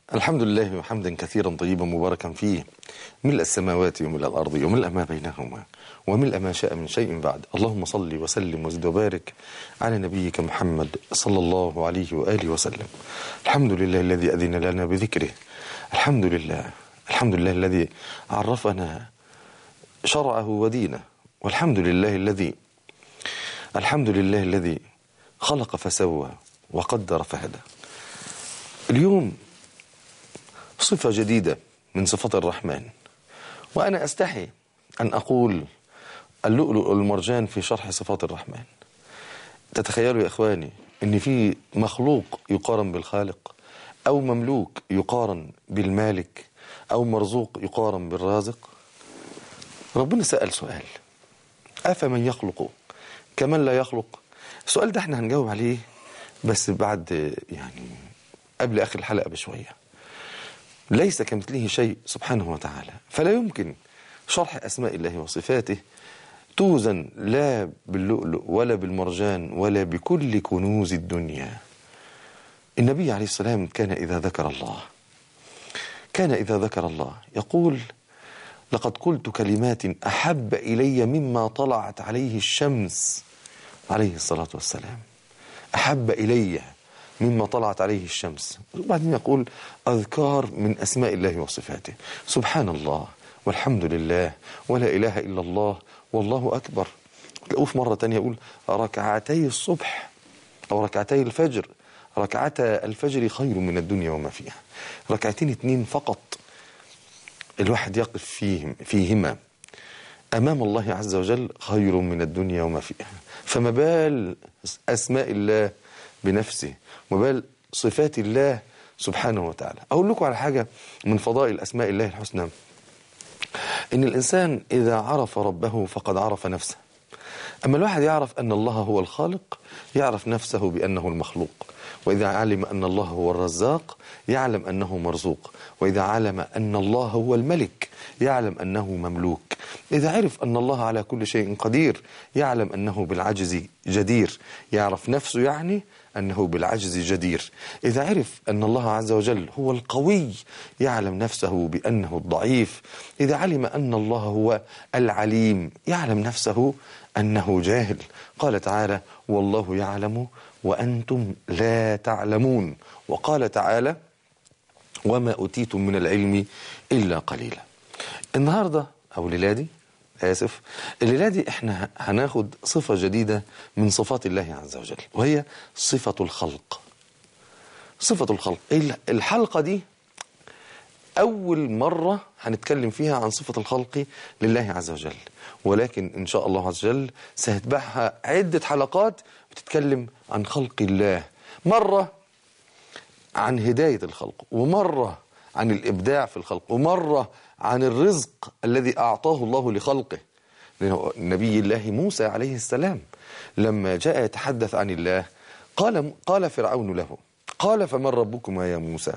الحمد لله حمدا كثيرا طيبا مباركا فيه ملء السماوات وملء الأرض وملء ما بينهما وملء ما شاء من شيء بعد اللهم صل وسلم وزد وبارك على نبيك محمد صلى الله عليه وآله وسلم الحمد لله الذي أذن لنا بذكره الحمد لله الحمد لله الذي عرفنا شرعه ودينه والحمد لله الذي الحمد لله الذي خلق فسوى وقدر فهدى اليوم صفة جديدة من صفات الرحمن وأنا أستحي أن أقول اللؤلؤ والمرجان في شرح صفات الرحمن تتخيلوا يا إخواني أن في مخلوق يقارن بالخالق أو مملوك يقارن بالمالك أو مرزوق يقارن بالرازق ربنا سأل سؤال أفمن يخلق كمن لا يخلق السؤال ده احنا هنجاوب عليه بس بعد يعني قبل آخر الحلقة بشوية ليس كمثله شيء سبحانه وتعالى فلا يمكن شرح أسماء الله وصفاته توزن لا باللؤلؤ ولا بالمرجان ولا بكل كنوز الدنيا النبي عليه السلام كان إذا ذكر الله كان إذا ذكر الله يقول لقد قلت كلمات أحب إلي مما طلعت عليه الشمس عليه الصلاة والسلام أحب إلي مما طلعت عليه الشمس وبعدين يقول أذكار من أسماء الله وصفاته سبحان الله والحمد لله ولا إله إلا الله والله أكبر تلاقوه في مرة تانية يقول ركعتي الصبح أو ركعتي الفجر ركعتا الفجر خير من الدنيا وما فيها ركعتين اتنين فقط الواحد يقف فيهم فيهما أمام الله عز وجل خير من الدنيا وما فيها فما بال أسماء الله بنفسه وبال صفات الله سبحانه وتعالى أقول لكم على حاجة من فضائل أسماء الله الحسنى إن الإنسان إذا عرف ربه فقد عرف نفسه أما الواحد يعرف أن الله هو الخالق يعرف نفسه بأنه المخلوق وإذا علم أن الله هو الرزاق يعلم أنه مرزوق وإذا علم أن الله هو الملك يعلم أنه مملوك إذا عرف أن الله على كل شيء قدير يعلم أنه بالعجز جدير يعرف نفسه يعني أنه بالعجز جدير إذا عرف أن الله عز وجل هو القوي يعلم نفسه بأنه الضعيف إذا علم أن الله هو العليم يعلم نفسه أنه جاهل قال تعالى والله يعلم وأنتم لا تعلمون وقال تعالى وما أتيتم من العلم إلا قليلا النهاردة أو ليلادي آسف الليلة دي احنا هناخد صفة جديدة من صفات الله عز وجل وهي صفة الخلق صفة الخلق الحلقة دي أول مرة هنتكلم فيها عن صفة الخلق لله عز وجل ولكن إن شاء الله عز وجل سيتبعها عدة حلقات بتتكلم عن خلق الله مرة عن هداية الخلق ومرة عن الإبداع في الخلق ومرة عن الرزق الذي أعطاه الله لخلقه نبي الله موسى عليه السلام لما جاء يتحدث عن الله قال قال فرعون له قال فمن ربكما يا موسى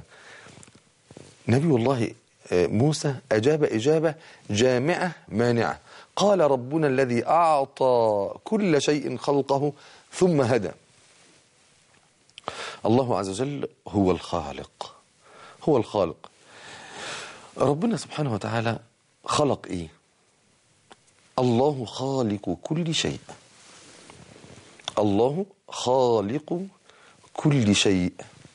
نبي الله موسى أجاب إجابة جامعة مانعة قال ربنا الذي أعطى كل شيء خلقه ثم هدى الله عز وجل هو الخالق هو الخالق ربنا سبحانه وتعالى خلق ايه الله خالق كل شيء الله خالق كل شيء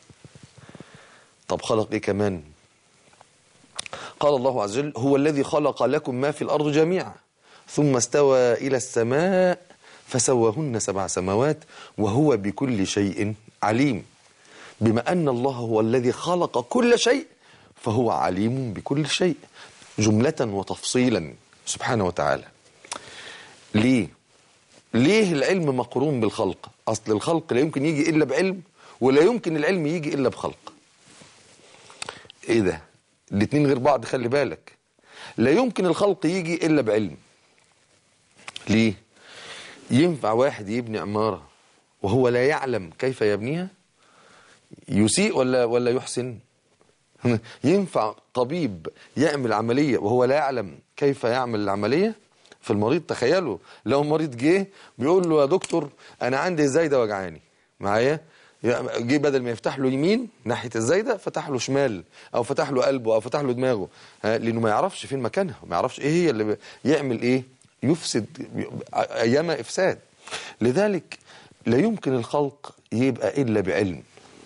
طب خلق ايه كمان قال الله عز وجل هو الذي خلق لكم ما في الارض جميعا ثم استوى الى السماء فسواهن سبع سماوات وهو بكل شيء عليم بما ان الله هو الذي خلق كل شيء فهو عليم بكل شيء جملة وتفصيلا سبحانه وتعالى ليه ليه العلم مقرون بالخلق أصل الخلق لا يمكن يجي إلا بعلم ولا يمكن العلم يجي إلا بخلق إيه ده الاتنين غير بعض خلي بالك لا يمكن الخلق يجي إلا بعلم ليه ينفع واحد يبني عمارة وهو لا يعلم كيف يبنيها يسيء ولا ولا يحسن ينفع طبيب يعمل عملية وهو لا يعلم كيف يعمل العملية في المريض تخيلوا لو مريض جه بيقول له يا دكتور انا عندي الزايده وجعاني معايا يعني جه بدل ما يفتح له يمين ناحيه الزايده فتح له شمال او فتح له قلبه او فتح له دماغه ها، لانه ما يعرفش فين مكانها ما يعرفش ايه هي اللي ب- يعمل ايه يفسد ايام افساد لذلك لا يمكن الخلق يبقى الا بعلم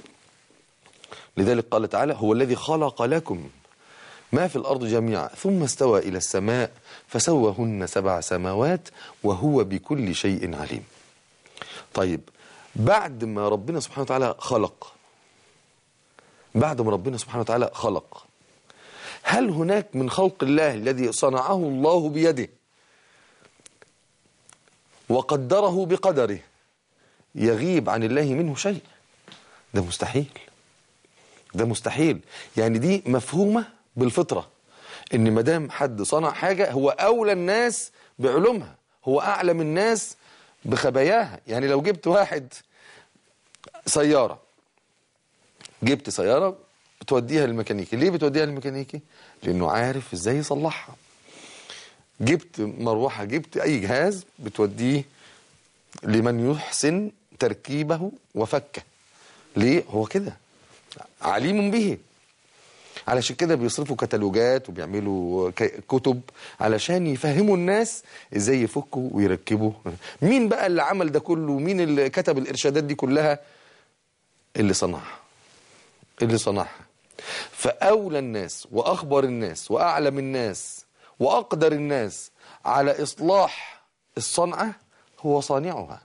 لذلك قال تعالى هو الذي خلق لكم ما في الأرض جميعا ثم استوى إلى السماء فسوهن سبع سماوات وهو بكل شيء عليم طيب بعد ما ربنا سبحانه وتعالى خلق بعد ما ربنا سبحانه وتعالى خلق هل هناك من خلق الله الذي صنعه الله بيده وقدره بقدره يغيب عن الله منه شيء ده مستحيل ده مستحيل يعني دي مفهومة بالفطرة ان ما دام حد صنع حاجة هو اولى الناس بعلومها هو اعلم الناس بخباياها يعني لو جبت واحد سيارة جبت سيارة بتوديها للميكانيكي ليه بتوديها للميكانيكي لانه عارف ازاي يصلحها جبت مروحة جبت اي جهاز بتوديه لمن يحسن تركيبه وفكه ليه هو كده عليم به علشان كده بيصرفوا كتالوجات وبيعملوا ك- كتب علشان يفهموا الناس ازاي يفكوا ويركبوا مين بقى اللي عمل ده كله مين اللي كتب الارشادات دي كلها اللي صنعها اللي صنعها فاولى الناس واخبر الناس واعلم الناس واقدر الناس على اصلاح الصنعه هو صانعها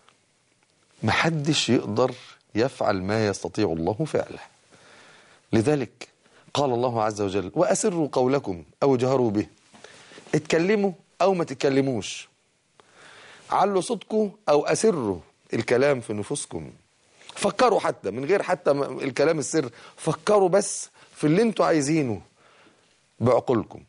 محدش يقدر يفعل ما يستطيع الله فعله لذلك قال الله عز وجل وأسروا قولكم أو جهروا به اتكلموا أو ما تتكلموش علوا صوتكم أو أسروا الكلام في نفوسكم فكروا حتى من غير حتى م- الكلام السر فكروا بس في اللي انتوا عايزينه بعقولكم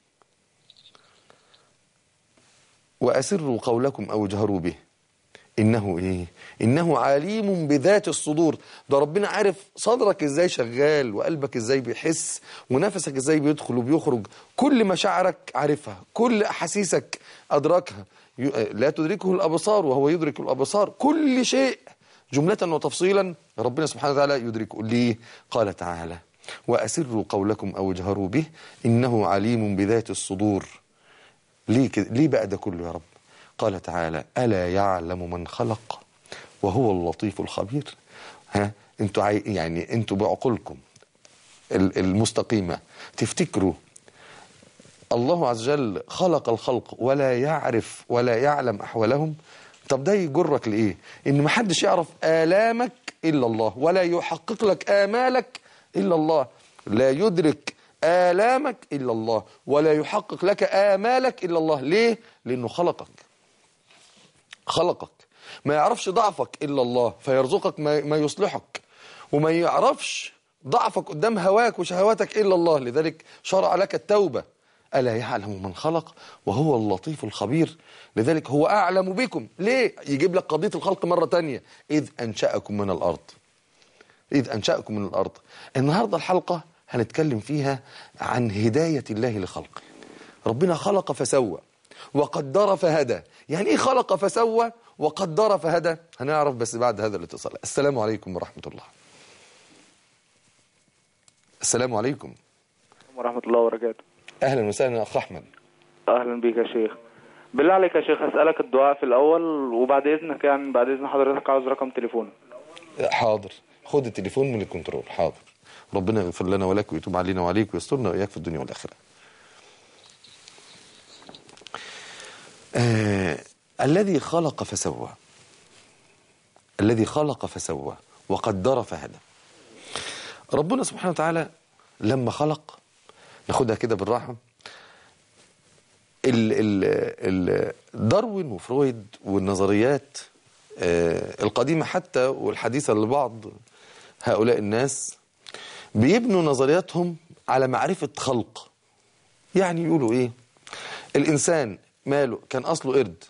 وأسروا قولكم أو جهروا به إنه إيه إنه عليم بذات الصدور ده ربنا عارف صدرك إزاي شغال وقلبك إزاي بيحس ونفسك إزاي بيدخل وبيخرج كل مشاعرك عارفها كل أحاسيسك أدركها ي- لا تدركه الأبصار وهو يدرك الأبصار كل شيء جملة وتفصيلا ربنا سبحانه وتعالى يدركه ليه قال تعالى وأسروا قولكم أو اجهروا به إنه عليم بذات الصدور ليه كده ليه بقى ده كله يا رب قال تعالى ألا يعلم من خلق وهو اللطيف الخبير ها انتوا عاي... يعني انتوا بعقولكم ال- المستقيمة تفتكروا الله عز وجل خلق الخلق ولا يعرف ولا يعلم أحوالهم طب ده يجرك لإيه إن محدش يعرف آلامك إلا الله ولا يحقق لك آمالك إلا الله لا يدرك آلامك إلا الله ولا يحقق لك آمالك إلا الله ليه لأنه خلقك خلقك ما يعرفش ضعفك إلا الله فيرزقك ما, ما يصلحك وما يعرفش ضعفك قدام هواك وشهواتك إلا الله لذلك شرع لك التوبة ألا يعلم من خلق وهو اللطيف الخبير لذلك هو أعلم بكم ليه يجيب لك قضية الخلق مرة تانية إذ أنشأكم من الأرض إذ أنشأكم من الأرض النهاردة الحلقة هنتكلم فيها عن هداية الله لخلقه ربنا خلق فسوى وقدر فهدى يعني إيه خلق فسوى وقدر فهدى هنعرف بس بعد هذا الاتصال السلام عليكم ورحمة الله السلام عليكم ورحمة الله وبركاته أهلا وسهلا يا أخ أحمد أهلا بك يا شيخ بالله عليك يا شيخ أسألك الدعاء في الأول وبعد إذنك يعني بعد إذن حضرتك عاوز رقم تليفون حاضر خد التليفون من الكنترول حاضر ربنا يغفر لنا ولك ويتوب علينا وعليك ويسترنا وإياك في الدنيا والآخرة آه الذي خلق فسوى الذي خلق فسوى وقدر فهدى ربنا سبحانه وتعالى لما خلق ناخدها كده بالراحة ال ال ال داروين وفرويد والنظريات آه، القديمة حتى والحديثة لبعض هؤلاء الناس بيبنوا نظرياتهم على معرفة خلق يعني يقولوا ايه الانسان ماله كان اصله قرد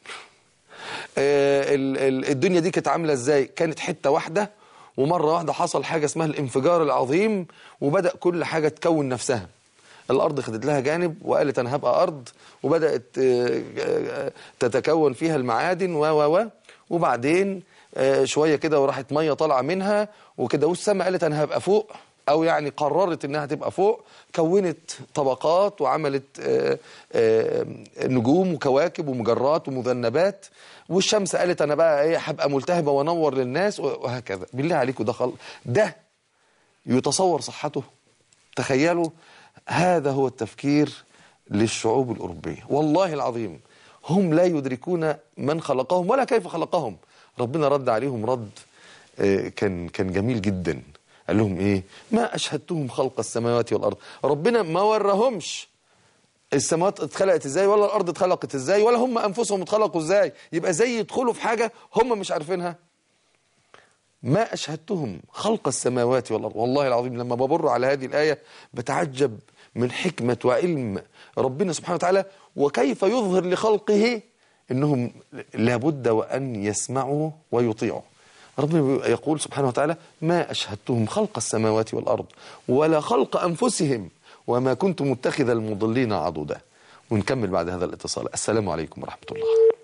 آه، ال- ال- الدنيا دي كانت عامله ازاي كانت حته واحده ومره واحده حصل حاجه اسمها الانفجار العظيم وبدا كل حاجه تكون نفسها الارض خدت لها جانب وقالت انا هبقى ارض وبدات آه، آه، تتكون فيها المعادن و و و وبعدين آه، شويه كده وراحت ميه طالعه منها وكده والسماء قالت انا هبقى فوق او يعني قررت انها تبقى فوق كونت طبقات وعملت آه، آه، نجوم وكواكب ومجرات ومذنبات والشمس قالت انا بقى ايه هبقى ملتهبه وانور للناس وهكذا بالله عليكم ده خل... ده يتصور صحته تخيلوا هذا هو التفكير للشعوب الأوروبية والله العظيم هم لا يدركون من خلقهم ولا كيف خلقهم ربنا رد عليهم رد آه، كان كان جميل جدا قال لهم ايه ما اشهدتهم خلق السماوات والارض ربنا ما ورهمش السماوات اتخلقت ازاي ولا الارض اتخلقت ازاي ولا هم انفسهم اتخلقوا ازاي يبقى زي يدخلوا في حاجه هم مش عارفينها ما أشهدتهم خلق السماوات والأرض والله العظيم لما بمر على هذه الآية بتعجب من حكمة وعلم ربنا سبحانه وتعالى وكيف يظهر لخلقه إنهم لابد وأن يسمعوا ويطيعوا ربنا يقول سبحانه وتعالى ما أشهدتهم خلق السماوات والأرض ولا خلق أنفسهم وما كنت متخذ المضلين عضدا ونكمل بعد هذا الاتصال السلام عليكم ورحمة الله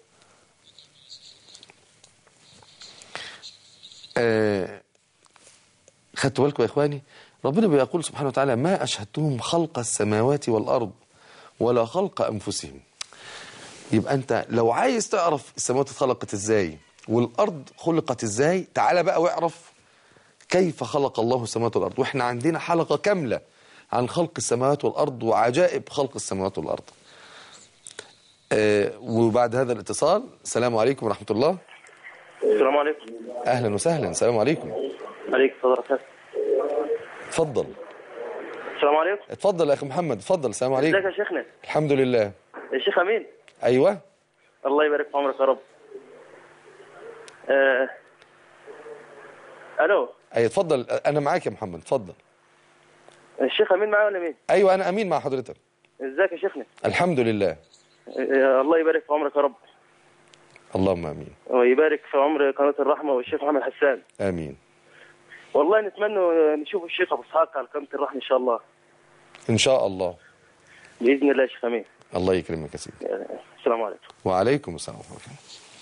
آه، خدتوا بالكم يا اخواني ربنا بيقول سبحانه وتعالى ما اشهدتهم خلق السماوات والارض ولا خلق انفسهم يبقى انت لو عايز تعرف السماوات اتخلقت ازاي والارض خلقت ازاي تعالى بقى واعرف كيف خلق الله السماوات والارض واحنا عندنا حلقه كامله عن خلق السماوات والارض وعجائب خلق السماوات والارض آه وبعد هذا الاتصال السلام عليكم ورحمه الله السلام عليكم اهلا وسهلا السلام عليكم عليك صدر خير اتفضل السلام عليكم اتفضل يا اخي محمد اتفضل السلام عليكم ازيك يا شيخنا الحمد لله الشيخ امين ايوه الله يبارك في عمرك يا رب آه... الو اي اتفضل انا معاك يا محمد اتفضل الشيخ امين معايا ولا مين ايوه انا امين مع حضرتك ازيك يا شيخنا الحمد لله آه... الله يبارك في عمرك يا رب اللهم امين ويبارك في عمر قناة الرحمة والشيخ محمد حسان امين والله نتمنى نشوف الشيخ أبو إسحاق على قناة الرحمة إن شاء الله ان شاء الله بإذن الله يا شيخ أمين الله يكرمك يا سيدي آه، السلام عليكم وعليكم السلام ورحمه الله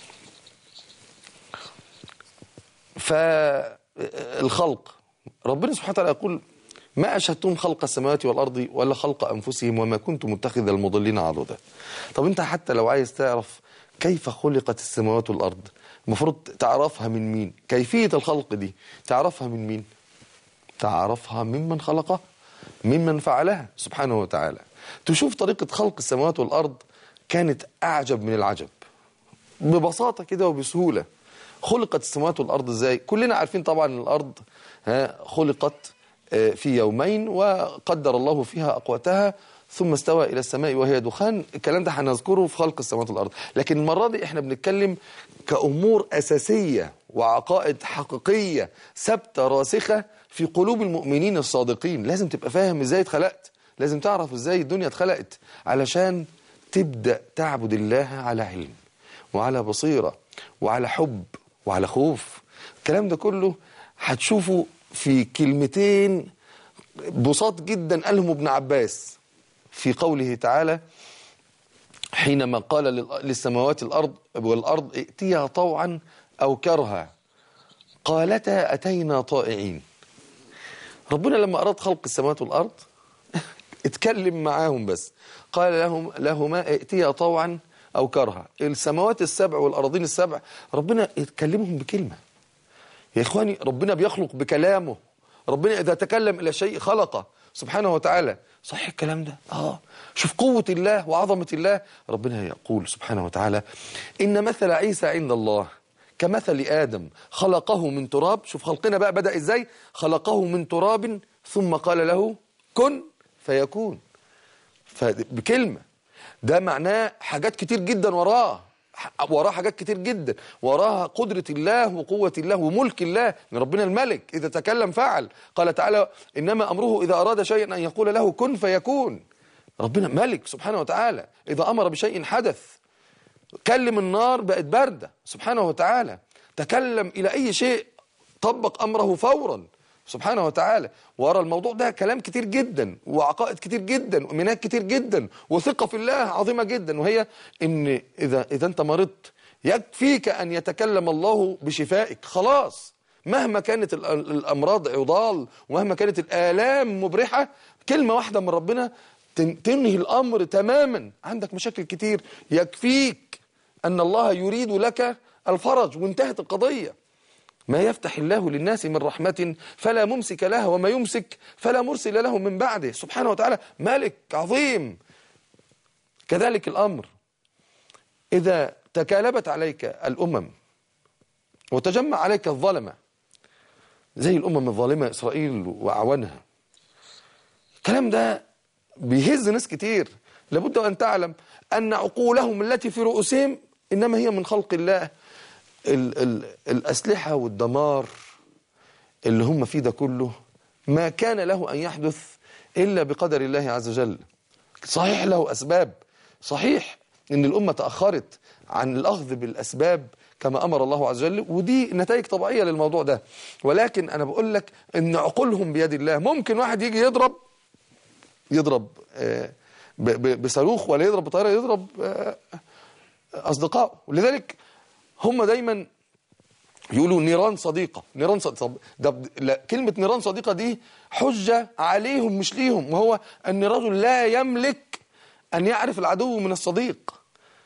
فالخلق ربنا سبحانه وتعالى يقول ما أشهدتم خلق السماوات والأرض ولا خلق أنفسهم وما كنت متخذ المضلين عضدا طب أنت حتى لو عايز تعرف كيف خلقت السماوات والأرض المفروض تعرفها من مين كيفية الخلق دي تعرفها من مين تعرفها ممن خلقها ممن فعلها سبحانه وتعالى تشوف طريقة خلق السماوات والأرض كانت أعجب من العجب ببساطة كده وبسهولة خلقت السماوات والأرض ازاي كلنا عارفين طبعا ان الأرض ها خلقت آه، في يومين وقدر الله فيها أقواتها ثم استوى إلى السماء وهي دخان الكلام ده هنذكره في خلق السماوات والأرض لكن المرة دي احنا بنتكلم كأمور أساسية وعقائد حقيقية ثابتة راسخة في قلوب المؤمنين الصادقين لازم تبقى فاهم ازاي اتخلقت لازم تعرف ازاي الدنيا اتخلقت علشان تبدأ تعبد الله على علم وعلى بصيرة وعلى حب وعلى خوف الكلام ده كله هتشوفه في كلمتين بساط جدا قالهم ابن عباس في قوله تعالى حينما قال لل- للسماوات الأرض والأرض ائتيا طوعا أو كرها قالتا أتينا طائعين ربنا لما أراد خلق السماوات والأرض اتكلم معاهم بس قال لهم لهما ائتيا طوعا أو كرها السماوات السبع والأراضين السبع ربنا يتكلمهم بكلمة يا إخواني ربنا بيخلق بكلامه ربنا إذا تكلم إلى شيء خلقه سبحانه وتعالى صحيح الكلام ده آه شوف قوة الله وعظمة الله ربنا يقول سبحانه وتعالى إن مثل عيسى عند الله كمثل آدم خلقه من تراب شوف خلقنا بقى بدأ إزاي خلقه من تراب ثم قال له كن فيكون فبكلمة ده معناه حاجات كتير جدا وراه ح- وراه حاجات كتير جدا وراها قدرة الله وقوة الله وملك الله ان ربنا الملك إذا تكلم فعل قال تعالى إنما أمره إذا أراد شيئا أن يقول له كن فيكون ربنا ملك سبحانه وتعالى إذا أمر بشيء حدث كلم النار بقت باردة سبحانه وتعالى تكلم إلى أي شيء طبق أمره فورا سبحانه وتعالى ورا الموضوع ده كلام كتير جدا وعقائد كتير جدا وإيمانات كتير جدا وثقة في الله عظيمة جدا وهي إن إذا إذا أنت مرضت يكفيك أن يتكلم الله بشفائك خلاص مهما كانت ال- ال- الأمراض عضال ومهما كانت الآلام مبرحة كلمة واحدة من ربنا تن- تنهي الأمر تماما عندك مشاكل كتير يكفيك أن الله يريد لك الفرج وانتهت القضية ما يفتح الله للناس من رحمة فلا ممسك لها وما يمسك فلا مرسل له من بعده سبحانه وتعالى ملك عظيم كذلك الأمر إذا تكالبت عليك الأمم وتجمع عليك الظلمة زي الأمم الظالمة إسرائيل وأعوانها الكلام ده بيهز ناس كتير لابد أن تعلم أن عقولهم التي في رؤوسهم إنما هي من خلق الله ال ال الأسلحة والدمار اللي هم فيه ده كله ما كان له أن يحدث إلا بقدر الله عز وجل صحيح له أسباب صحيح أن الأمة تأخرت عن الأخذ بالأسباب كما أمر الله عز وجل ودي نتائج طبيعية للموضوع ده ولكن أنا بقول لك أن عقولهم بيد الله ممكن واحد يجي يضرب يضرب آه، ب- ب- بصاروخ ولا يضرب بطيارة يضرب آه، أصدقائه ولذلك هم دايما يقولوا نيران صديقة نيران صديقة طب ده ب- لا كلمة نيران صديقة دي حجة عليهم مش ليهم وهو أن الرجل لا يملك أن يعرف العدو من الصديق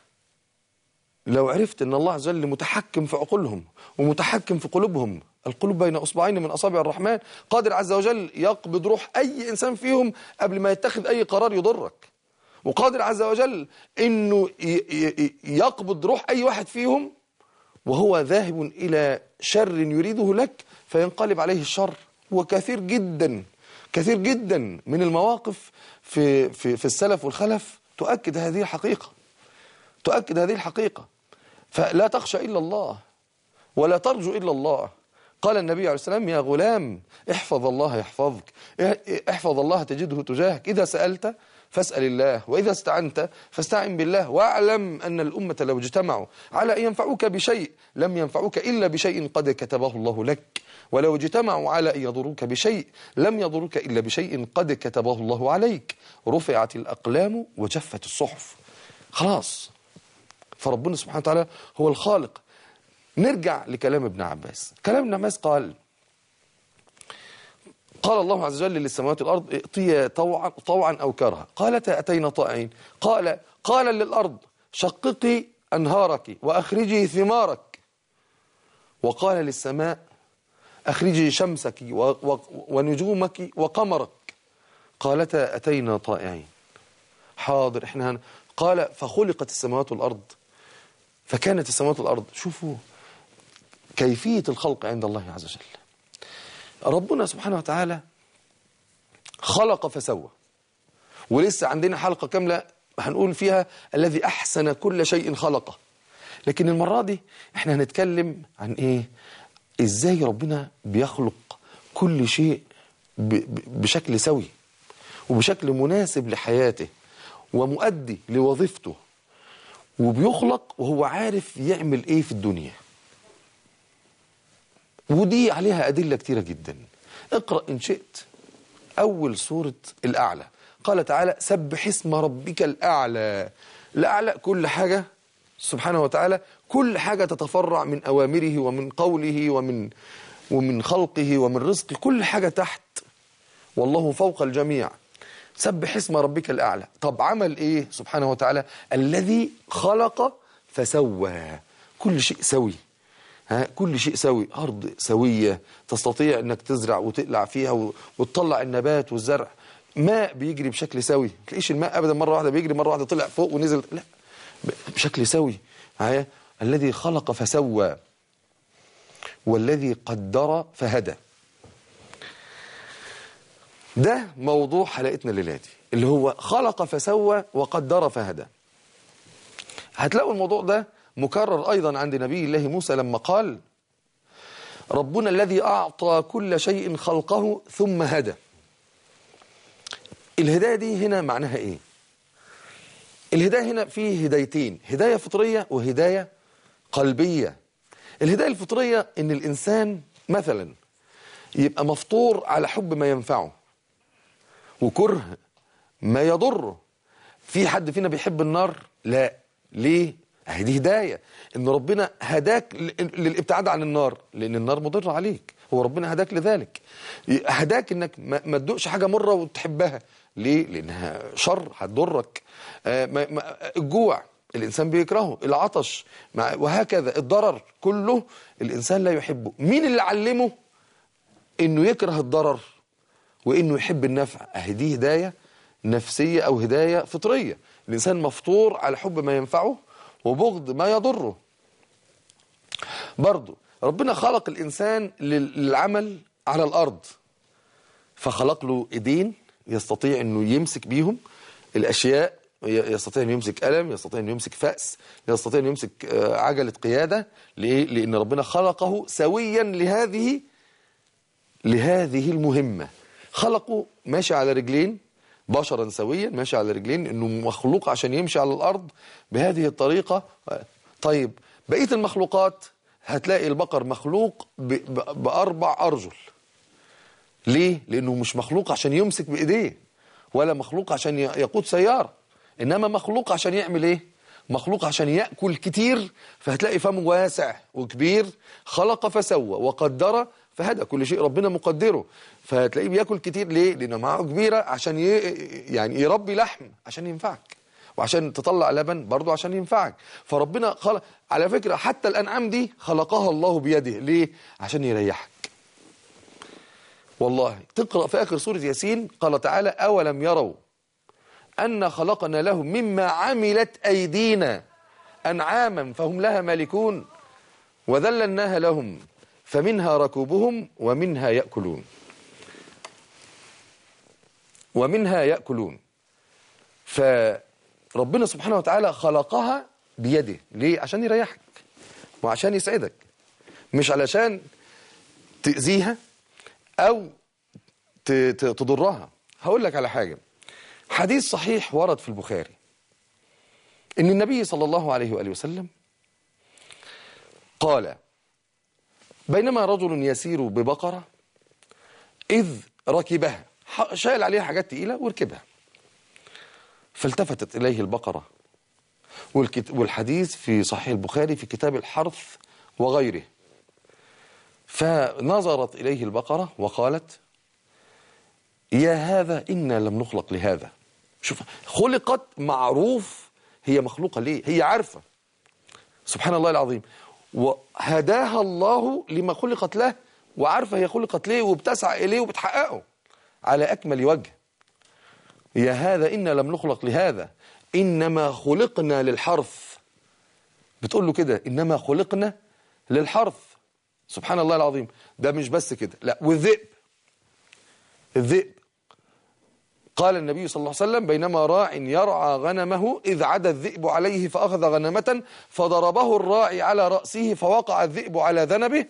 لو عرفت أن الله عز وجل متحكم في عقولهم ومتحكم في قلوبهم القلوب بين أصبعين من أصابع الرحمن قادر عز وجل يقبض روح أي إنسان فيهم قبل ما يتخذ أي قرار يضرك وقادر عز وجل أنه ي- ي- يقبض روح أي واحد فيهم وهو ذاهب إلى شر يريده لك فينقلب عليه الشر وكثير جدا كثير جدا من المواقف في, في, في السلف والخلف تؤكد هذه الحقيقة تؤكد هذه الحقيقة فلا تخشى إلا الله ولا ترجو إلا الله قال النبي عليه السلام يا غلام احفظ الله يحفظك احفظ الله تجده تجاهك إذا سألت فاسأل الله وإذا استعنت فاستعن بالله واعلم أن الأمة لو اجتمعوا على أن ينفعوك بشيء لم ينفعوك إلا بشيء قد كتبه الله لك ولو اجتمعوا على أن يضروك بشيء لم يضروك إلا بشيء قد كتبه الله عليك رفعت الأقلام وجفت الصحف خلاص فربنا سبحانه وتعالى هو الخالق نرجع لكلام ابن عباس كلام ابن عباس قال قال الله عز وجل للسماوات والأرض ائتيا طوعا, طوعا أو كرها قالتا أتينا طائعين قال قال للأرض شققي أنهارك وأخرجي ثمارك وقال للسماء أخرجي شمسك و و ونجومك وقمرك قالتا أتينا طائعين حاضر احنا هن... قال فخلقت السماوات والأرض فكانت السماوات والأرض شوفوا كيفية الخلق عند الله عز وجل ربنا سبحانه وتعالى خلق فسوى ولسه عندنا حلقة كاملة هنقول فيها الذي أحسن كل شيء خلقه لكن المرة دي احنا هنتكلم عن ايه ازاي ربنا بيخلق كل شيء ب- ب- بشكل سوي وبشكل مناسب لحياته ومؤدي لوظيفته وبيخلق وهو عارف يعمل ايه في الدنيا ودي عليها أدلة كتيرة جدا اقرأ إن شئت أول سورة الأعلى قال تعالى سبح اسم ربك الأعلى الأعلى كل حاجة سبحانه وتعالى كل حاجة تتفرع من أوامره ومن قوله ومن ومن خلقه ومن رزقه كل حاجة تحت والله فوق الجميع سبح اسم ربك الأعلى طب عمل إيه سبحانه وتعالى الذي خلق فسوى كل شيء سوي ها كل شيء سوي أرض سوية تستطيع أنك تزرع وتقلع فيها و- وتطلع النبات والزرع ماء بيجري بشكل سوي تلاقيش الماء أبدا مرة واحدة بيجري مرة واحدة طلع فوق ونزل لا ب- بشكل سوي ها الذي خلق فسوى والذي قدر فهدى ده موضوع حلقتنا الليلة دي اللي هو خلق فسوى وقدر فهدى هتلاقوا الموضوع ده مكرر أيضا عند نبي الله موسى لما قال ربنا الذي أعطى كل شيء خلقه ثم هدى الهداية دي هنا معناها إيه الهداية هنا فيه هدايتين هداية فطرية وهداية قلبية الهداية الفطرية إن الإنسان مثلا يبقى مفطور على حب ما ينفعه وكره ما يضره في حد فينا بيحب النار لا ليه اهي دي هدايه ان ربنا هداك ل- للابتعاد عن النار لان النار مضره عليك هو ربنا هداك لذلك هداك انك ما ما تدوقش حاجه مره وتحبها ليه لانها شر هتضرك آه، ما- ما- الجوع الانسان بيكرهه العطش مع- وهكذا الضرر كله الانسان لا يحبه مين اللي علمه انه يكره الضرر وانه يحب النفع اهي دي هدايه نفسيه او هدايه فطريه الانسان مفطور على حب ما ينفعه وبغض ما يضره برضه ربنا خلق الانسان لل- للعمل على الارض فخلق له ايدين يستطيع انه يمسك بيهم الاشياء ي- يستطيع انه يمسك قلم يستطيع انه يمسك فأس يستطيع انه يمسك آه، عجله قياده ليه لان ربنا خلقه سويا لهذه لهذه المهمة خلقه ماشي على رجلين بشرا سويا ماشي على رجلين انه مخلوق عشان يمشي على الارض بهذه الطريقة طيب بقية المخلوقات هتلاقي البقر مخلوق ب- ب- بأربع أرجل ليه؟ لأنه مش مخلوق عشان يمسك بإيديه ولا مخلوق عشان ي- يقود سيارة إنما مخلوق عشان يعمل إيه؟ مخلوق عشان يأكل كتير فهتلاقي فمه واسع وكبير خلق فسوى وقدر فهدى كل شيء ربنا مقدره فهتلاقيه بياكل كتير ليه؟ لأنه معاه كبيرة عشان ي... يعني يربي لحم عشان ينفعك وعشان تطلع لبن برضه عشان ينفعك فربنا خلق على فكرة حتى الأنعام دي خلقها الله بيده ليه؟ عشان يريحك والله تقرأ في آخر سورة ياسين قال تعالى أولم يروا أن خلقنا لهم مما عملت أيدينا أنعاما فهم لها مالكون وذللناها لهم فمنها ركوبهم ومنها يأكلون ومنها يأكلون فربنا سبحانه وتعالى خلقها بيده ليه؟ عشان يريحك وعشان يسعدك مش علشان تأذيها أو ت- ت- تضرها هقول لك على حاجة حديث صحيح ورد في البخاري إن النبي صلى الله عليه وآله وسلم قال بينما رجل يسير ببقرة إذ ركبها ح- شايل عليها حاجات تقيلة وركبها فالتفتت إليه البقرة والكت- والحديث في صحيح البخاري في كتاب الحرث وغيره فنظرت إليه البقرة وقالت يا هذا إنا لم نخلق لهذا شوف خلقت معروف هي مخلوقة ليه هي عارفة سبحان الله العظيم وهداها الله لما خلقت له وعارفة هي خلقت ليه وبتسعى إليه وبتحققه على أكمل وجه يا هذا إنا لم نخلق لهذا إنما خلقنا للحرث بتقول له كده إنما خلقنا للحرث سبحان الله العظيم ده مش بس كده لا والذئب الذئب قال النبي صلى الله عليه وسلم بينما راع يرعى غنمه إذ عدا الذئب عليه فأخذ غنمة فضربه الراعي على رأسه فوقع الذئب على ذنبه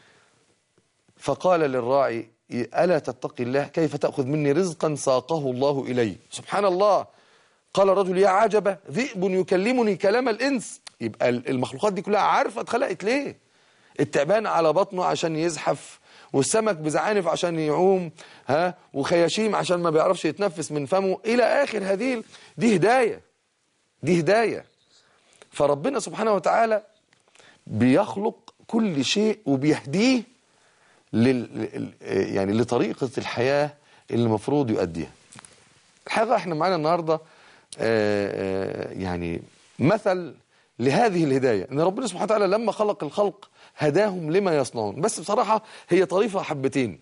فقال للراعي ألا تتقي الله كيف تأخذ مني رزقا ساقه الله إلي سبحان الله قال الرجل يا عجبة ذئب يكلمني كلام الإنس يبقى المخلوقات دي كلها عارفة اتخلقت ليه التعبان على بطنه عشان يزحف والسمك بزعانف عشان يعوم ها وخياشيم عشان ما بيعرفش يتنفس من فمه إلى آخر هذه ال- دي هداية دي هداية فربنا سبحانه وتعالى بيخلق كل شيء وبيهديه لل... ل- يعني لطريقة الحياة اللي المفروض يؤديها الحقيقة احنا معانا النهاردة آه، آه، يعني مثل لهذه الهداية ان ربنا سبحانه وتعالى لما خلق الخلق هداهم لما يصنعون بس بصراحة هي طريفة حبتين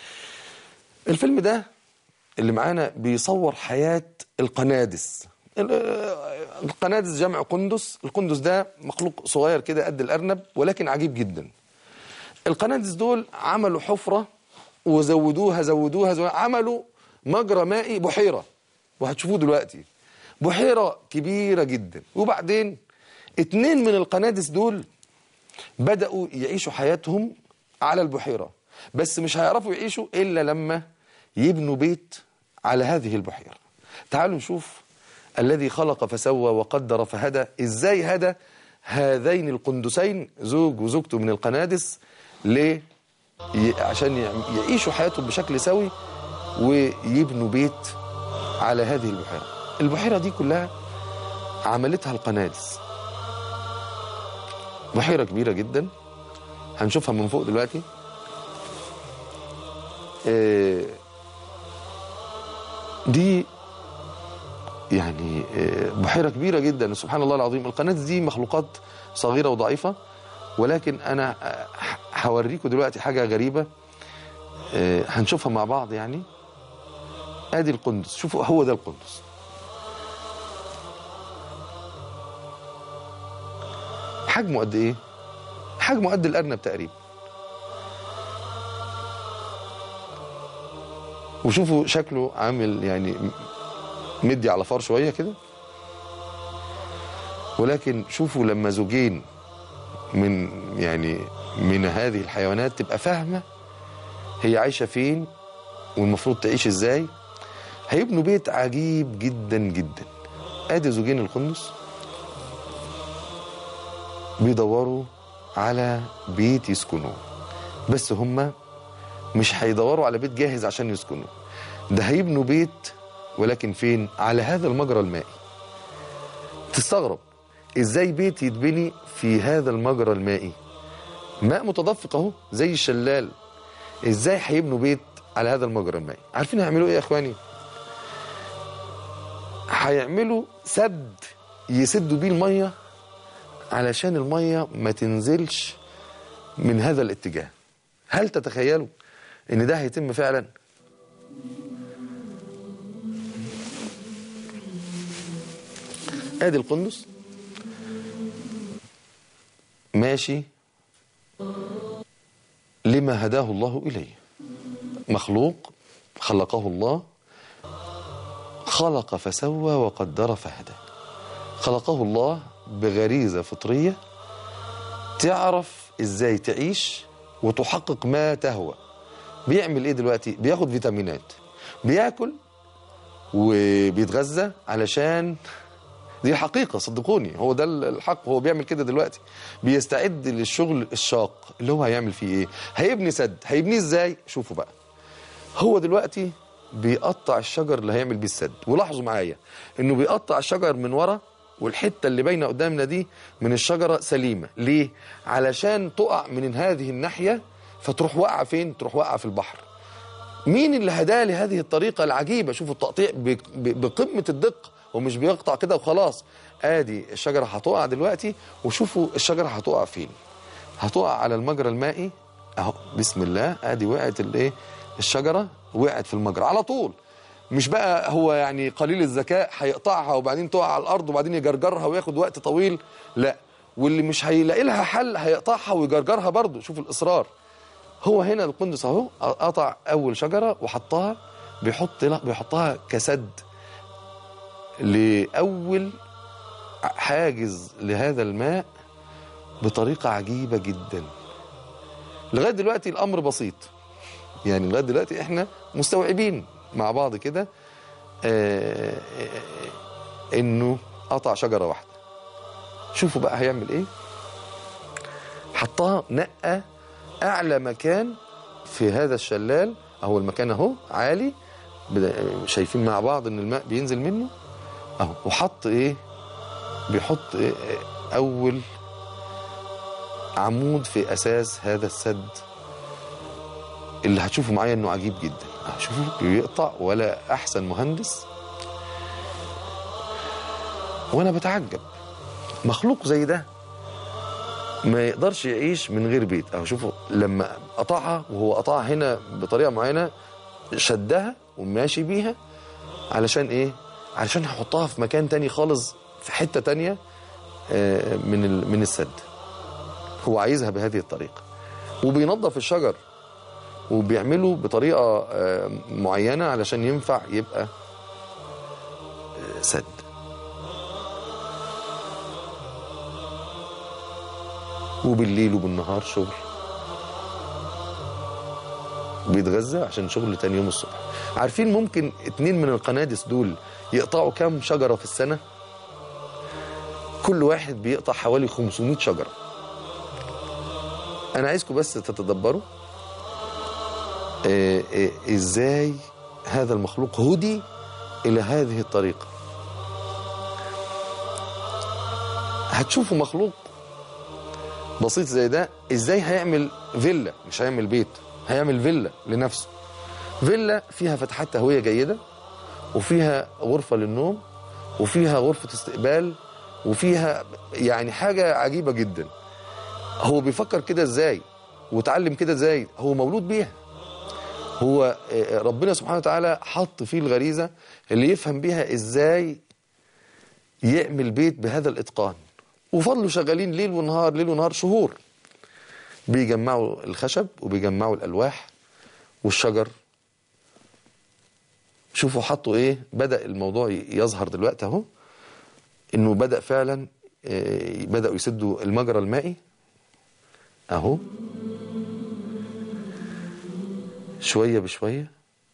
الفيلم ده اللي معانا بيصور حياة القنادس ال- آه، القنادس جمع قندس القندس ده مخلوق صغير كده قد الأرنب ولكن عجيب جدا القنادس دول عملوا حفرة وزودوها زودوها, زودوها عملوا مجرى مائي بحيرة وهتشوفوه دلوقتي بحيرة كبيرة جدا وبعدين اتنين من القنادس دول بدأوا يعيشوا حياتهم على البحيرة بس مش هيعرفوا يعيشوا إلا لما يبنوا بيت على هذه البحيرة تعالوا نشوف الذي خلق فسوى وقدر فهدى ازاي هدى هذين القندسين زوج وزوجته من القنادس ليه ي- عشان يع- يعيشوا حياتهم بشكل سوي ويبنوا بيت على هذه البحيرة البحيرة دي كلها عملتها القنادس بحيرة كبيرة جدا هنشوفها من فوق دلوقتي آه، دي يعني آه، بحيرة كبيرة جدا سبحان الله العظيم القناة دي مخلوقات صغيرة وضعيفة ولكن أنا آه، هوريكم دلوقتي حاجة غريبة آه، هنشوفها مع بعض يعني ادي القندس شوفوا هو ده القندس حجمه قد ايه حجمه قد الارنب تقريبا وشوفوا شكله عامل يعني مدي على فار شويه كده ولكن شوفوا لما زوجين من يعني من هذه الحيوانات تبقى فاهمه هي عايشه فين والمفروض تعيش ازاي هيبنوا بيت عجيب جدا جدا ادي زوجين القندس بيدوروا على بيت يسكنوه بس هما مش هيدوروا على بيت جاهز عشان يسكنوه ده هيبنوا بيت ولكن فين على هذا المجرى المائي تستغرب ازاي بيت يتبني في هذا المجرى المائي ماء متدفق اهو زي الشلال ازاي هيبنوا بيت على هذا المجرى المائي عارفين هيعملوا ايه يا اخواني هيعملوا سد يسدوا بيه الميه علشان الميه ما تنزلش من هذا الاتجاه هل تتخيلوا ان ده هيتم فعلا ادي القندس ماشي لما هداه الله اليه مخلوق خلقه الله خلق فسوى وقدر فهدى خلقه الله بغريزة فطرية تعرف ازاي تعيش وتحقق ما تهوى بيعمل ايه دلوقتي بياخد فيتامينات بياكل وبيتغذى علشان دي حقيقة صدقوني هو ده الحق هو بيعمل كده دلوقتي بيستعد للشغل الشاق اللي هو هيعمل فيه ايه هيبني سد هيبنيه ازاي شوفوا بقى هو دلوقتي بيقطع الشجر اللي هيعمل بيه السد ولاحظوا معايا انه بيقطع الشجر من ورا والحته اللي باينه قدامنا دي من الشجره سليمه ليه علشان تقع من هذه الناحيه فتروح واقعه فين تروح واقعه في البحر مين اللي هداه لهذه الطريقه العجيبه شوفوا التقطيع ب- ب- بقمه الدقه ومش بيقطع كده وخلاص ادي الشجره هتقع دلوقتي وشوفوا الشجره هتقع فين هتقع على المجرى المائي اهو بسم الله ادي وقعت الايه الشجره وقعت في المجرى على طول مش بقى هو يعني قليل الذكاء هيقطعها وبعدين تقع على الارض وبعدين يجرجرها وياخد وقت طويل لا واللي مش هيلاقي لها حل هيقطعها ويجرجرها برضه شوف الاصرار هو هنا القندس اهو قطع اول شجره وحطها بيحط لا بيحطها كسد لاول حاجز لهذا الماء بطريقه عجيبه جدا لغايه دلوقتي الامر بسيط يعني لغايه دلوقتي احنا مستوعبين مع بعض كده آه، آه، انه قطع شجره واحده شوفوا بقى هيعمل ايه حطها نقى اعلى مكان في هذا الشلال اهو المكان اهو عالي بدا- شايفين مع بعض ان الماء بينزل منه اهو وحط ايه بيحط إيه إيه اول عمود في اساس هذا السد اللي هتشوفوا معايا انه عجيب جدا شوفوا بيقطع ولا احسن مهندس وانا بتعجب مخلوق زي ده ما يقدرش يعيش من غير بيت اهو شوفوا لما قطعها وهو قطعها هنا بطريقه معينه شدها وماشي بيها علشان ايه علشان هحطها في مكان تاني خالص في حته تانية آه، من ال- من السد هو عايزها بهذه الطريقه وبينظف الشجر وبيعمله بطريقه آه، معينه علشان ينفع يبقى آه، سد وبالليل وبالنهار شغل بيتغذى عشان شغل تاني يوم الصبح عارفين ممكن اتنين من القنادس دول يقطعوا كام شجرة في السنة كل واحد بيقطع حوالي 500 شجرة انا عايزكم بس تتدبروا آه، آه، ازاي هذا المخلوق هدي الى هذه الطريقة هتشوفوا مخلوق بسيط زي ده ازاي هيعمل فيلا مش هيعمل بيت هيعمل فيلا لنفسه فيلا فيها فتحات تهويه جيده وفيها غرفه للنوم وفيها غرفه استقبال وفيها يعني حاجه عجيبه جدا هو بيفكر كده ازاي وتعلم كده ازاي هو مولود بيها هو آه، ربنا سبحانه وتعالى حط فيه الغريزه اللي يفهم بيها ازاي يعمل بيت بهذا الاتقان وفضلوا شغالين ليل ونهار ليل ونهار شهور بيجمعوا الخشب وبيجمعوا الالواح والشجر شوفوا حطوا ايه بدا الموضوع يظهر دلوقتي اهو انه بدا فعلا آه، بداوا يسدوا المجرى المائي اهو شويه بشويه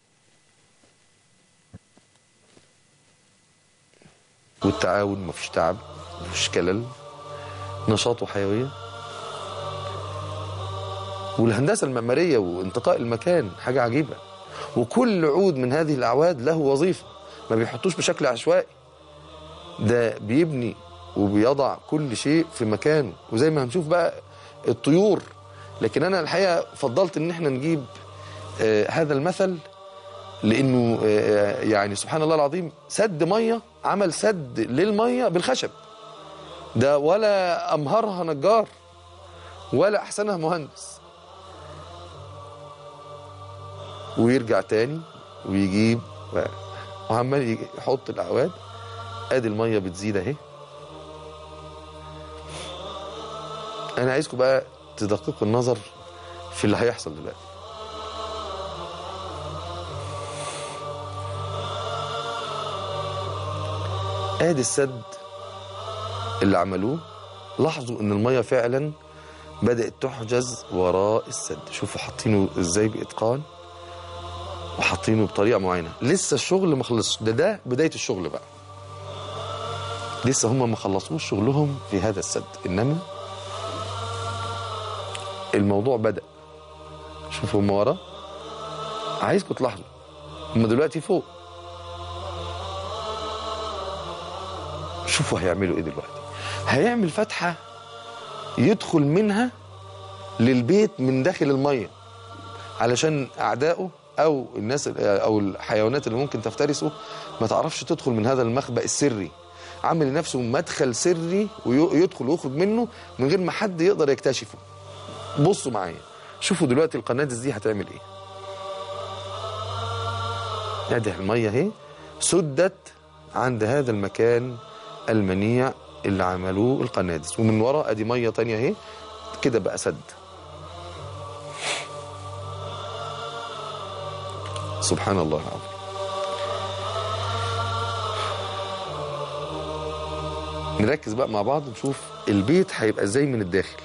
والتعاون مفيش تعب مفيش كلل نشاط وحيويه والهندسه المعماريه وانتقاء المكان حاجه عجيبه وكل عود من هذه الاعواد له وظيفه ما بيحطوش بشكل عشوائي ده بيبني وبيضع كل شيء في مكانه وزي ما هنشوف بقى الطيور لكن انا الحقيقه فضلت ان احنا نجيب آه هذا المثل لانه آه يعني سبحان الله العظيم سد ميه عمل سد للميه بالخشب ده ولا امهرها نجار ولا احسنها مهندس ويرجع تاني ويجيب و- وعمال يجي- يحط الاعواد ادي الميه بتزيد اهي انا عايزكم بقى تدققوا النظر في اللي هيحصل دلوقتي ادي السد اللي عملوه لاحظوا ان الميه فعلا بدات تحجز وراء السد شوفوا حاطينه ازاي باتقان وحاطينه بطريقه معينه لسه الشغل ما خلصش ده ده بدايه الشغل بقى لسه هم ما خلصوش شغلهم في هذا السد انما الموضوع بدا شوفوا هم ورا عايزكم تلاحظوا هم دلوقتي فوق شوفوا هيعملوا ايه دلوقتي هيعمل فتحه يدخل منها للبيت من داخل الميه علشان اعدائه او الناس او الحيوانات اللي ممكن تفترسه ما تعرفش تدخل من هذا المخبأ السري عامل لنفسه مدخل سري ويدخل ويخرج منه من غير ما حد يقدر يكتشفه بصوا معايا شوفوا دلوقتي القنادس دي هتعمل ايه ادي الميه اهي سدت عند هذا المكان المنيع اللي عملوه القنادس ومن ورا ادي ميه تانية اهي كده بقى سد سبحان الله العظيم نركز بقى مع بعض نشوف البيت هيبقى ازاي من الداخل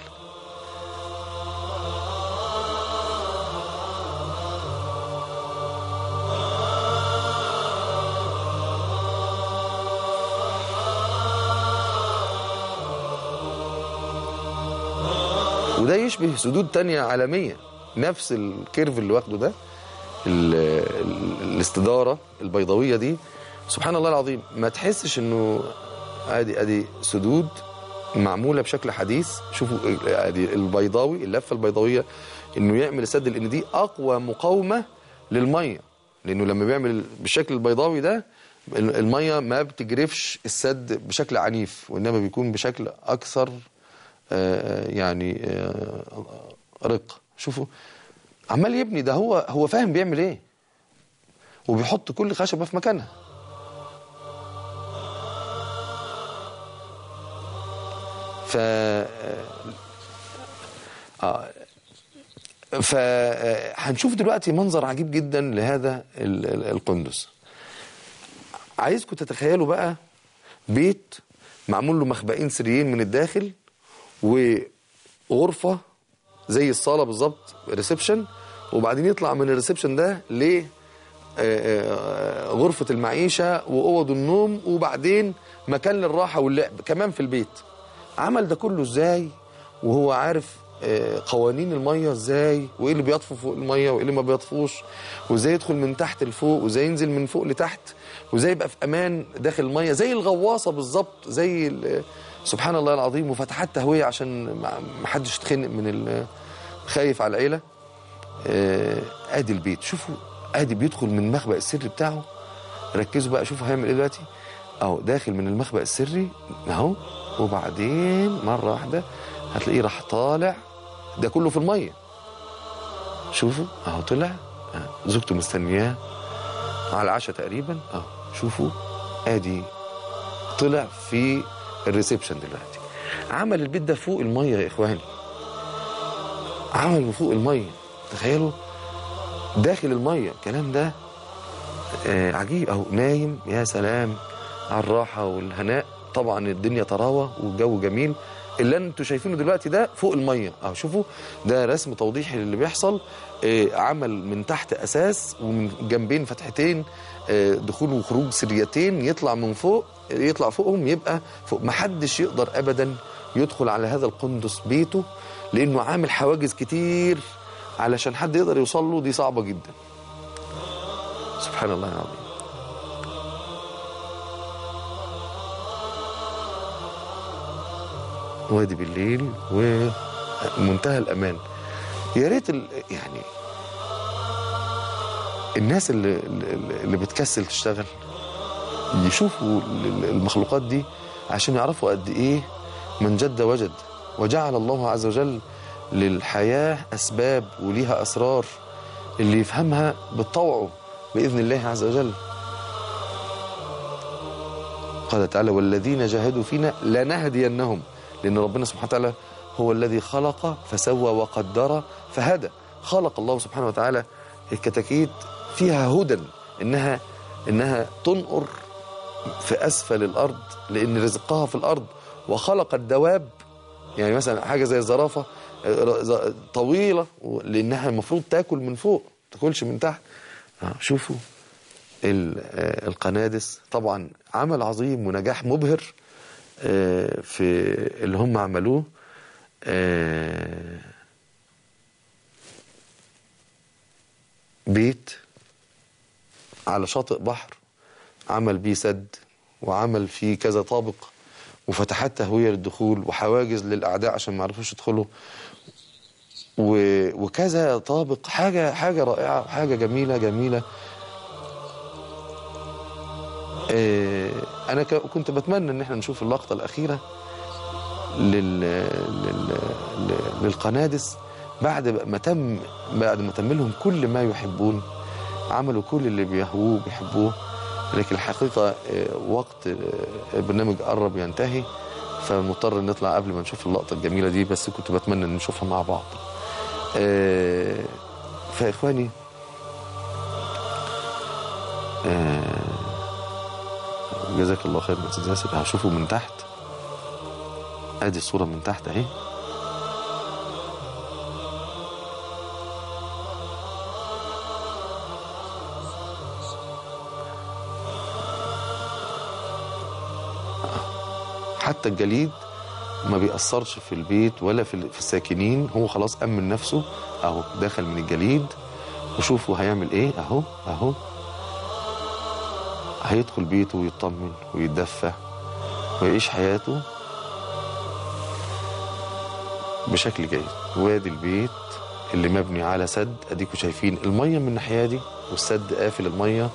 وده يشبه سدود تانية عالمية نفس الكيرف اللي واخده ده ال- ال- الاستدارة البيضاوية دي سبحان الله العظيم ما تحسش انه ادي ادي سدود معمولة بشكل حديث شوفوا ادي البيضاوي اللفة البيضاوية انه يعمل السد لان دي اقوى مقاومة للمية لانه لما بيعمل بالشكل البيضاوي ده ال- المية ما بتجرفش السد بشكل عنيف وانما بيكون بشكل اكثر آه، يعني آه، رق شوفوا عمال يبني ده هو هو فاهم بيعمل ايه وبيحط كل خشبه في مكانها ف اه ف هنشوف دلوقتي منظر عجيب جدا لهذا ال- ال- القندس عايزكم تتخيلوا بقى بيت معمول له مخبئين سريين من الداخل وغرفه زي الصاله بالظبط ريسبشن وبعدين يطلع من الريسبشن ده ل آه، آه، غرفه المعيشه واوض النوم وبعدين مكان للراحه واللعب كمان في البيت عمل ده كله ازاي وهو عارف آه، قوانين الميه ازاي وايه اللي بيطفو فوق الميه وايه اللي ما بيطفوش وازاي يدخل من تحت لفوق وازاي ينزل من فوق لتحت وازاي يبقى في امان داخل الميه زي الغواصه بالظبط زي ال- سبحان الله العظيم وفتحات تهويه عشان ما ما حدش يتخنق من ال- خايف على العيله آه، ادي البيت شوفوا ادي بيدخل من المخبأ السري بتاعه ركزوا بقى شوفوا هيعمل ايه دلوقتي اهو داخل من المخبأ السري اهو وبعدين مره واحده هتلاقيه راح طالع ده كله في الميه شوفوا اهو طلع آه، زوجته مستنياه على العشاء تقريبا اهو شوفوا ادي طلع في الريسبشن دلوقتي عمل البيت ده فوق الميه يا اخواني عمل فوق الميه تخيلوا داخل الميه الكلام ده آه عجيب اهو نايم يا سلام على الراحه والهناء طبعا الدنيا طراوه والجو جميل اللي انتوا شايفينه دلوقتي ده فوق الميه اهو شوفوا ده رسم توضيحي للي بيحصل آه عمل من تحت اساس ومن جنبين فتحتين آه دخول وخروج سريتين يطلع من فوق يطلع فوقهم يبقى فوق محدش يقدر ابدا يدخل على هذا القندس بيته لانه عامل حواجز كتير علشان حد يقدر يوصل له دي صعبه جدا سبحان الله العظيم وادي بالليل ومنتهى الامان يا ريت ال- يعني الناس اللي اللي اللي بتكسل تشتغل يشوفوا ال- المخلوقات دي عشان يعرفوا قد ايه من جد وجد وجعل الله عز وجل للحياة أسباب وليها أسرار اللي يفهمها بطوعه بإذن الله عز وجل قال تعالى والذين جاهدوا فينا لنهدينهم لأن ربنا سبحانه وتعالى هو الذي خلق فسوى وقدر فهدى خلق الله سبحانه وتعالى الكتاكيت فيها هدى إنها إنها تنقر في أسفل الأرض لأن رزقها في الأرض وخلق الدواب يعني مثلا حاجة زي الزرافة آه، ز- طويلة و- لأنها المفروض تاكل من فوق ما تاكلش من تحت آه، شوفوا ال- آه، القنادس طبعا عمل عظيم ونجاح مبهر آه، في اللي هم عملوه آه، بيت على شاطئ بحر عمل بيه سد وعمل فيه كذا طابق وفتحات تهوية للدخول وحواجز للأعداء عشان ما يعرفوش يدخلوا و- وكذا طابق حاجة حاجة رائعة وحاجة جميلة جميلة آه، أنا ك- كنت بتمنى إن احنا نشوف اللقطة الأخيرة لل... لل... ل- للقنادس بعد ما تم بعد ما تم لهم كل ما يحبون عملوا كل اللي بيهووه بيحبوه لكن الحقيقة آه، وقت آه، البرنامج قرب ينتهي فمضطر نطلع قبل ما نشوف اللقطة الجميلة دي بس كنت بتمنى ان نشوفها مع بعض آه، فإخواني آه، جزاك الله خير يا استاذ ياسر هشوفه من تحت ادي الصورة من تحت اهي حتى الجليد ما بيأثرش في البيت ولا في في الساكنين هو خلاص أمن نفسه أهو داخل من الجليد وشوفوا هيعمل إيه أهو أهو هيدخل بيته ويطمن ويتدفى ويعيش حياته بشكل جيد وادي البيت اللي مبني على سد اديكم شايفين الميه من الناحيه دي والسد قافل الميه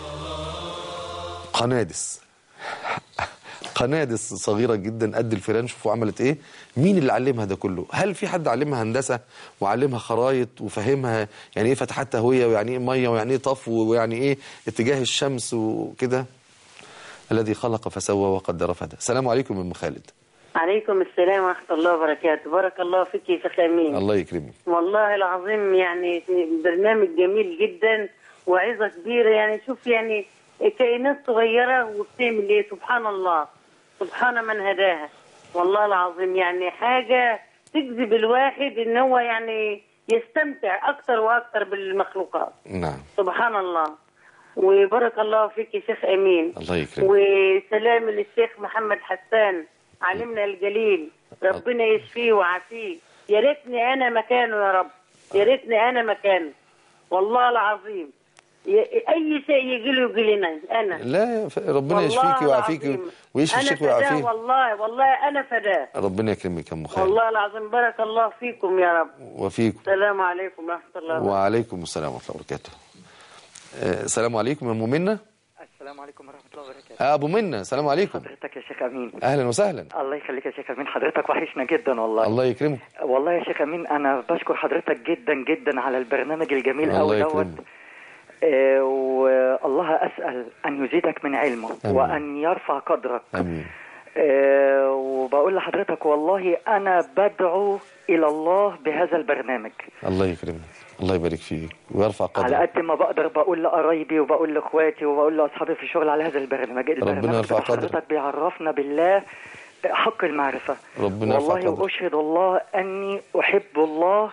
قنادس قنادس صغيرة جدا قد الفيران شوفوا عملت ايه مين اللي علمها ده كله هل في حد علمها هندسة وعلمها خرايط وفهمها يعني ايه فتحات تهوية ويعني ايه مية ويعني ايه طفو ويعني ايه اتجاه الشمس وكده الذي خلق فسوى وقدر فهدى السلام عليكم ام خالد عليكم السلام ورحمة الله وبركاته بارك الله فيك يا شيخ أمين الله يكرمك والله العظيم يعني برنامج جميل جدا وعظة كبيرة يعني شوف يعني كائنات صغيرة وبتعمل ايه سبحان الله سبحان من هداها والله العظيم يعني حاجة تجذب الواحد ان هو يعني يستمتع اكثر واكثر بالمخلوقات نعم سبحان الله وبارك الله فيك يا شيخ امين الله يكرمك وسلام للشيخ محمد حسان علمنا الجليل ربنا يشفيه ويعافيه يا ريتني انا مكانه يا رب يا ريتني انا مكانه والله العظيم ي- اي شيء يجي له يجي لنا انا لا ف- ربنا والله يشفيك ويعافيك العظيم. ويشفي انا الشيخ فداه ويعافيه والله والله انا فداه ربنا يكرمك يا ام خالد والله العظيم بارك الله فيكم يا رب وفيكم السلام عليكم ورحمه الله وبركاته وعليكم السلام ورحمه الله وبركاته آه، السلام عليكم يا ام منى السلام عليكم ورحمة الله وبركاته آه، ابو منى السلام عليكم حضرتك يا شيخ أمين اهلا وسهلا الله يخليك يا شيخ أمين حضرتك وحشنا جدا والله الله يكرمك والله يا شيخ أمين أنا بشكر حضرتك جدا جدا على البرنامج الجميل الله أوي دوت يكرمك. آه، والله أسأل أن يزيدك من علمه آمين. وأن يرفع قدرك امين آه، وبقول لحضرتك والله أنا بدعو إلى الله بهذا البرنامج الله يكرمك الله يبارك فيك ويرفع على قدرك قد ما بقدر بقول لقرايبي وبقول لاخواتي وبقول لاصحابي في الشغل على هذا البرنامج البرنامج يرفع بتاع قدرك. حضرتك بيعرفنا بالله حق المعرفة ربنا يرفع والله قدرك. وأشهد الله أني أحب الله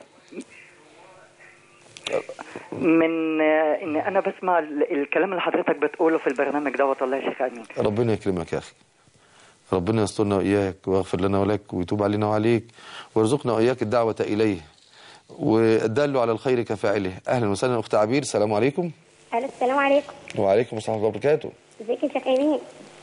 من آه، ان انا بسمع ال- الكلام اللي حضرتك بتقوله في البرنامج دوت الله يا شيخ امين ربنا يكرمك يا اخي ربنا يسترنا واياك ويغفر لنا ولك ويتوب علينا وعليك ويرزقنا واياك الدعوه اليه والدال على الخير كفاعله اهلا وسهلا اخت عبير السلام عليكم الو السلام عليكم وعليكم السلام ورحمه الله وبركاته ازيك يا شيخ امين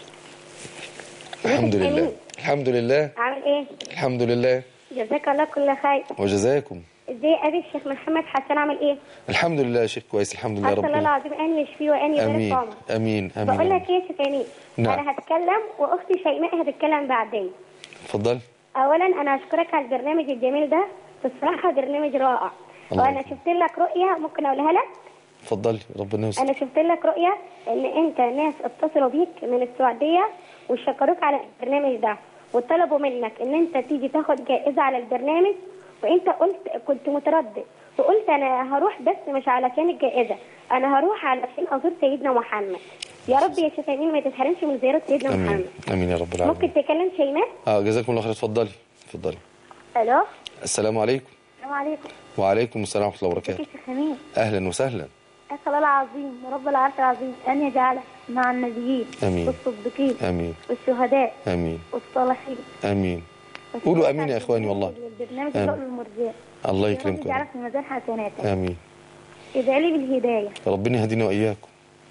الحمد يا لله أمين؟ الحمد لله عامل ايه الحمد لله جزاك الله كل خير وجزاكم ازاي ابي الشيخ محمد حسن عامل ايه الحمد لله يا شيخ كويس الحمد لله اسال الله ربنا العظيم ان يشفيه وان يبارك في امين عمره امين امين بقول لك ايه يا شيخ امين نعم. انا هتكلم واختي شيماء هتتكلم بعدين اتفضل اولا انا اشكرك على البرنامج الجميل ده بصراحه برنامج رائع الله وانا يكرمك. شفت لك رؤيه ممكن اقولها لك اتفضل ربنا يستر انا شفت لك رؤيه ان انت ناس اتصلوا بيك من السعوديه وشكروك على البرنامج ده وطلبوا منك ان انت تيجي تاخد جائزه على البرنامج وانت قلت كنت متردد وقلت انا هروح بس مش علشان الجائزه انا هروح علشان ازور سيدنا محمد يا رب يا شيخ امين ما تتحرمش من زياره سيدنا امين محمد امين يا رب العالمين ممكن تكلم شيماء اه جزاكم الله خير اتفضلي اتفضلي الو السلام عليكم السلام عليكم وعليكم السلام ورحمه الله ازيك يا وبركاته شيخ امين اهلا وسهلا اسال الله العظيم ورب العرش العظيم ان يجعلك مع النبيين آمين. والصديقين امين والشهداء امين والصالحين امين قولوا امين يا اخواني والله البرنامج آمين. الرؤى المرجئة الله يا رب يكرمكم يجعلك في ميزان حسناتك امين ادعي لي بالهدايه ربنا يهدينا واياكم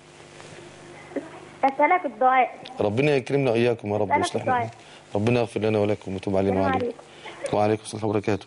اسالك الدعاء ربنا يكرمنا واياكم يا رب أسألك ويصلح الدعاء. لنا ربنا يغفر لنا ولكم ويتوب علينا السلام وعليكم وعليكم السلام وبركاته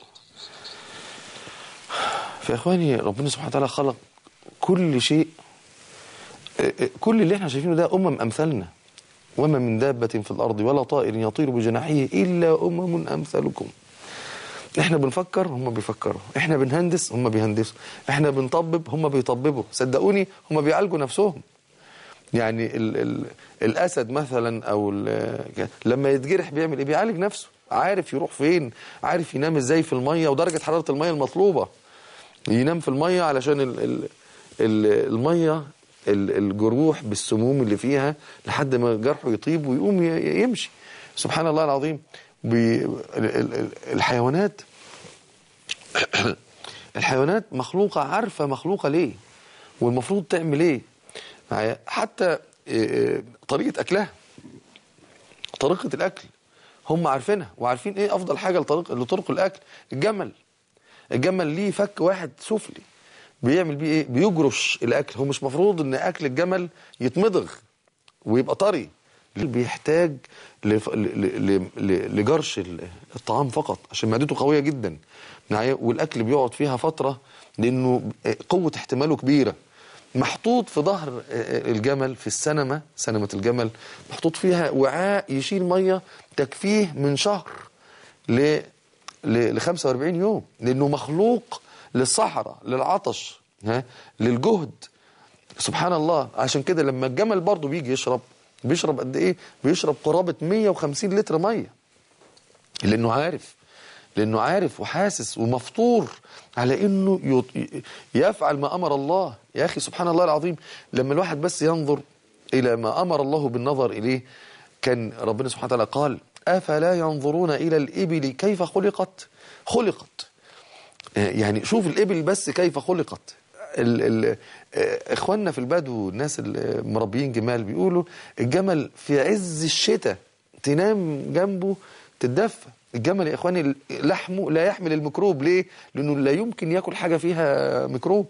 فيا اخواني ربنا سبحانه وتعالى خلق كل شيء اه، اه، كل اللي احنا شايفينه ده امم امثالنا وما من دابة في الارض ولا طائر يطير بجناحيه الا امم امثالكم احنا بنفكر هم بيفكروا احنا بنهندس هم بيهندسوا احنا بنطبب هم بيطببوا صدقوني هم بيعالجوا نفسهم يعني ال ال الاسد مثلا او ال- لما يتجرح بيعمل ايه بيعالج نفسه عارف يروح فين عارف ينام ازاي في الميه ودرجه حراره الميه المطلوبه ينام في الميه علشان ال ال ال الميه ال- الجروح بالسموم اللي فيها لحد ما جرحه يطيب ويقوم ي- يمشي سبحان الله العظيم بي ال- ال- ال- الحيوانات الحيوانات مخلوقة عارفة مخلوقة ليه والمفروض تعمل ايه معايا حتى إيه، إيه، طريقة أكلها طريقة الأكل هم عارفينها وعارفين ايه أفضل حاجة لطريق لطرق الأكل الجمل الجمل ليه فك واحد سفلي بيعمل بيه ايه بيجرش الأكل هو مش مفروض ان أكل الجمل يتمضغ ويبقى طري بيحتاج لف- ل- ل- ل- لجرش ال- الطعام فقط عشان معدته قوية جدا معايا والأكل بيقعد فيها فترة لأنه قوة احتماله كبيرة محطوط في ظهر الجمل في السنمة سنمة الجمل محطوط فيها وعاء يشيل مية تكفيه من شهر ل ل 45 يوم لأنه مخلوق للصحراء للعطش ها للجهد سبحان الله عشان كده لما الجمل برضه بيجي يشرب بيشرب قد ايه بيشرب قرابة 150 لتر مية لانه عارف لانه عارف وحاسس ومفطور على انه يط- يفعل ما امر الله يا اخي سبحان الله العظيم لما الواحد بس ينظر الى ما امر الله بالنظر اليه كان ربنا سبحانه وتعالى قال افلا ينظرون الى الابل كيف خلقت خلقت يعني شوف الإبل بس كيف خلقت ال ال آه، إخواننا في البدو الناس المربيين جمال بيقولوا الجمل في عز الشتاء تنام جنبه تتدفى الجمل يا إخواني لحمه لا يحمل الميكروب ليه؟ لأنه لا يمكن يأكل حاجة فيها ميكروب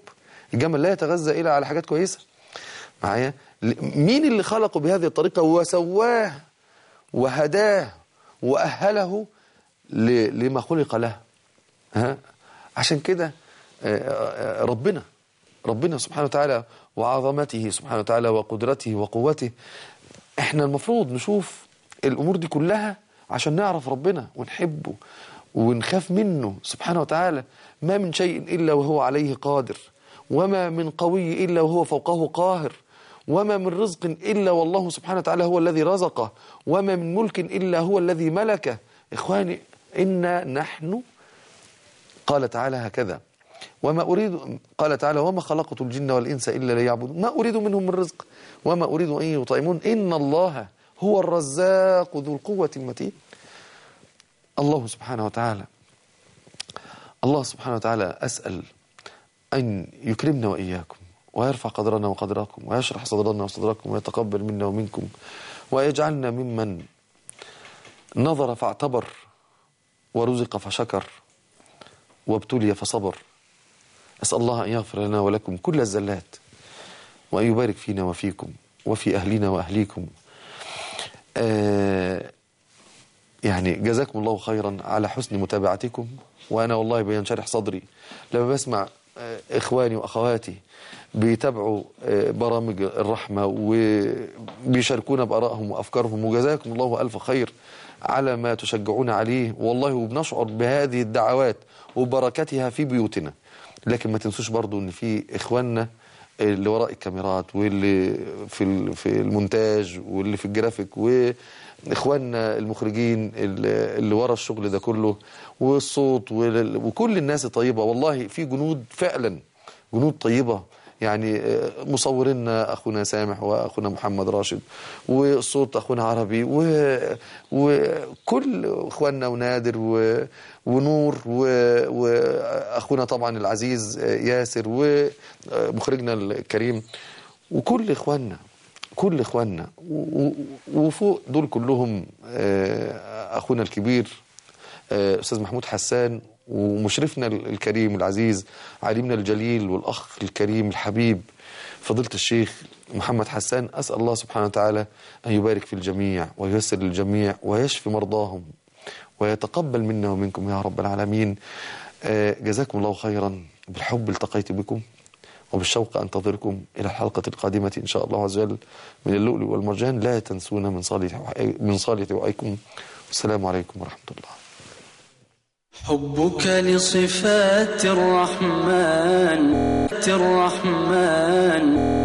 الجمل لا يتغذى إلا على حاجات كويسة معايا ل- مين اللي خلقه بهذه الطريقة وسواه وهداه وأهله ل- لما خلق له ها عشان كده آه، آه، ربنا ربنا سبحانه وتعالى وعظمته سبحانه وتعالى وقدرته وقوته احنا المفروض نشوف الامور دي كلها عشان نعرف ربنا ونحبه ونخاف منه سبحانه وتعالى ما من شيء الا وهو عليه قادر وما من قوي الا وهو فوقه قاهر وما من رزق الا والله سبحانه وتعالى هو الذي رزقه وما من ملك الا هو الذي ملكه اخواني انا نحن قال تعالى هكذا وما أريد قال تعالى وما خلقت الجن والإنس إلا ليعبدون ما أريد منهم من رزق وما أريد أن يطعمون إن الله هو الرزاق ذو القوة المتين الله سبحانه وتعالى الله سبحانه وتعالى أسأل أن يكرمنا وإياكم ويرفع قدرنا وقدركم ويشرح صدرنا وصدركم ويتقبل منا ومنكم ويجعلنا ممن نظر فاعتبر ورزق فشكر وابتلي فصبر أسأل الله أن يغفر لنا ولكم كل الزلات وأن يبارك فينا وفيكم وفي أهلنا وأهليكم آه يعني جزاكم الله خيرا على حسن متابعتكم وأنا والله بينشرح صدري لما بسمع آه إخواني وأخواتي بيتابعوا آه برامج الرحمة وبيشاركونا بآرائهم وأفكارهم وجزاكم الله ألف خير على ما تشجعون عليه والله وبنشعر بهذه الدعوات وبركتها في بيوتنا لكن ما تنسوش برضو ان في اخواننا اللي وراء الكاميرات واللي في ال- في المونتاج واللي في الجرافيك واخواننا المخرجين اللي اللي ورا الشغل ده كله والصوت وال- وكل الناس الطيبه والله في جنود فعلا جنود طيبه يعني آه، مصورينا اخونا سامح واخونا محمد راشد والصوت اخونا عربي و... وكل اخواننا ونادر و... ونور و... واخونا طبعا العزيز آه، ياسر ومخرجنا الكريم وكل اخواننا كل اخواننا و... و- وفوق دول كلهم آه، اخونا الكبير آه، استاذ محمود حسان ومشرفنا الكريم العزيز عليمنا الجليل والاخ الكريم الحبيب فضيله الشيخ محمد حسان اسال الله سبحانه وتعالى ان يبارك في الجميع وييسر للجميع ويشفي مرضاهم ويتقبل منا ومنكم يا رب العالمين آه، جزاكم الله خيرا بالحب التقيت بكم وبالشوق أنتظركم إلى الحلقة القادمة إن شاء الله عز وجل من اللؤلؤ والمرجان لا تنسونا من صالح من صالح دعائكم والسلام عليكم ورحمة الله حبك لصفات الرحمن الرحمن